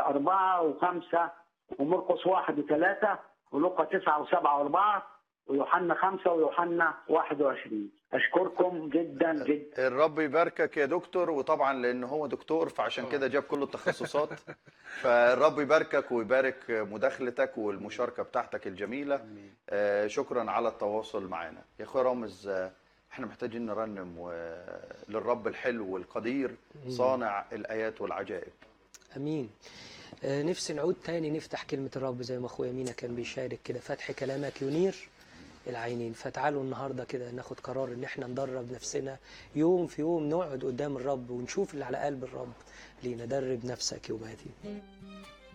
أربعة وخمسة ومرقس واحد وثلاثة ولوقا تسعة وسبعة وأربعة ويوحنا خمسة ويوحنا 21 أشكركم جدا جدا الرب يباركك يا دكتور وطبعا لان هو دكتور فعشان كده جاب كل التخصصات فالرب يباركك ويبارك مداخلتك والمشاركه بتاعتك الجميله آه، شكرا على التواصل معنا يا اخويا رامز آه، احنا محتاجين نرنم و- للرب الحلو والقدير صانع الايات والعجائب امين آه، نفسي نعود تاني نفتح كلمة الرب زي ما اخويا مينا كان بيشارك كده فتح كلامك ينير العينين فتعالوا النهارده كده ناخد قرار ان احنا ندرب نفسنا يوم في يوم نقعد قدام الرب ونشوف اللي على قلب الرب لينا درب نفسك يوم هذه